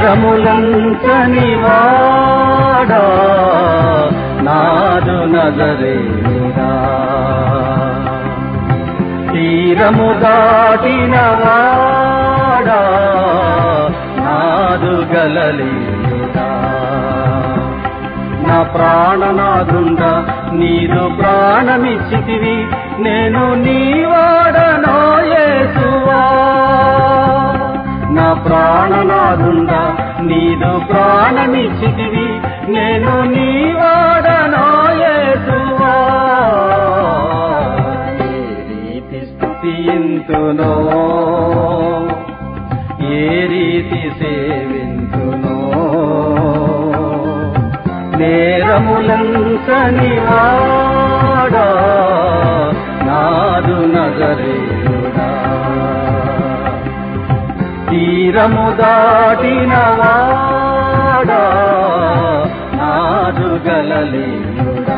నేరములంచని వాడా నాదు నజరేయుడా తీరము దాటిన వాడా నాదు గలలీయుడా నా ప్రాణనాదుండ నీదు ప్రాణమిచ్చితివి నేను నీ వాడనో యేసువా నా ప్రాణనాదుండ నీదు ప్రాణమిచ్చితివి నేను నీ వాడనో యేసువా ఏ రీతి స్థుతింతునో ఏ రీతి సేవింతునో నేరములంచని వాడా నాదు నజరేయుడా తీరము దాటిన వాడా నాదు గలలేయుడా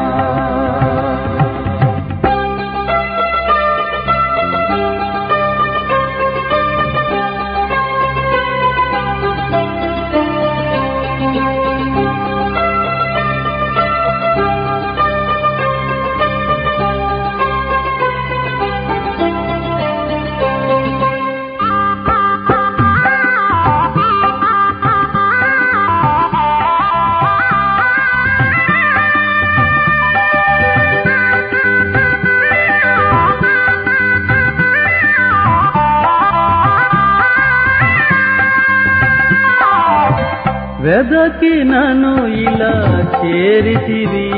వెదకి నన్ను ఇలా చేరితివి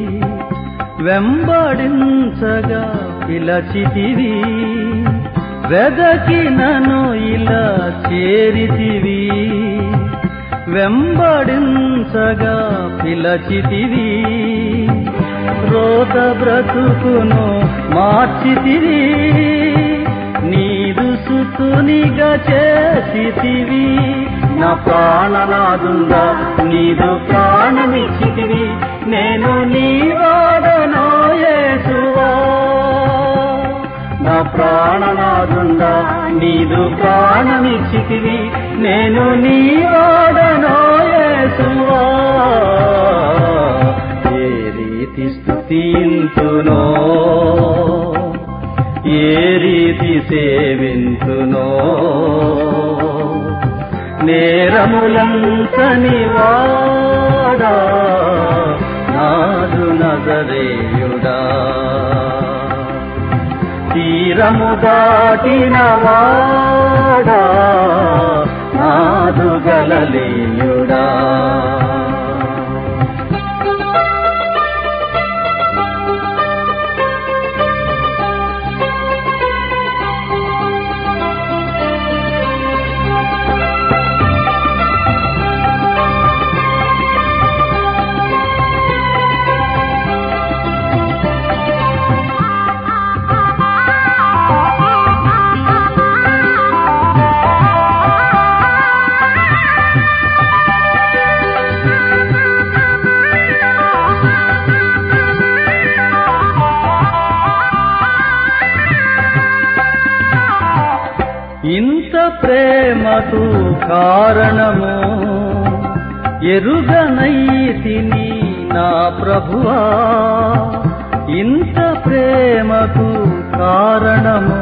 వెంబడించగా పిలచితివి వెదకి నన్ను ఇలా చేరితివి వెంబడించగా పిలచితివి రోత బ్రతుకును మార్చితివి నీదు సుతునిగా చేసితివి నా ప్రాణనాదుందా నీదు ప్రాణమిచ్చితివి నేను నీ వాడనో యేసువా నా ప్రాణనాదుందా నీదు ప్రాణమిచ్చితివి నేను నీ వాడనో యేసువా ఏ రీతి స్థుతింతునో ఏ రీతి సేవింతునో నేరములంతని వాడా నాదు నజరేయుడా తీరము దాటిన వాడా నాదు గలలేయుడా ఇంత ప్రేమకు కారణము ఎరుగనైతిని నా ప్రభువా ఇంత ప్రేమకు కారణము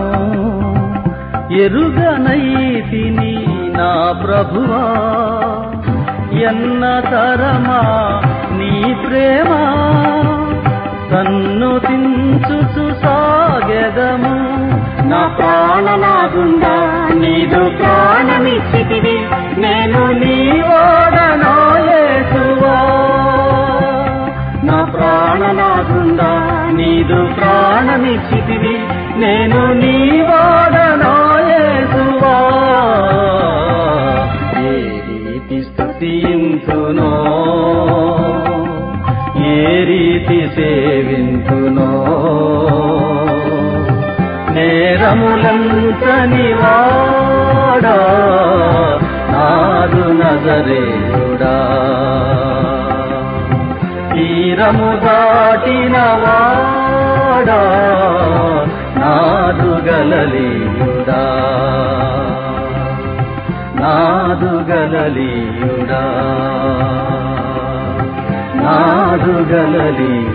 ఎరుగనైతిని నా ప్రభువా ఎన్న తరమా నీ ప్రేమ సన్ను తించుచు సాగెదము నా ప్రాణనాదుండా నీదు ప్రాణమిచ్చితివి నేను నీ ఓడనో యేసువా నా ప్రాణనాదుండా నీదు ప్రాణమిచ్చితివి నేను నీ ఓడనో యేసువా ఏ రీతి స్థుతింతునో ఏ రీతి సేవింతునో నేరములంతని వాడా నాదు నజరేయుడా తీరము దాటిన వాడా నాదు గలలీయుడా నా నాదు గలలీయుడా నాదు గలలీయుడా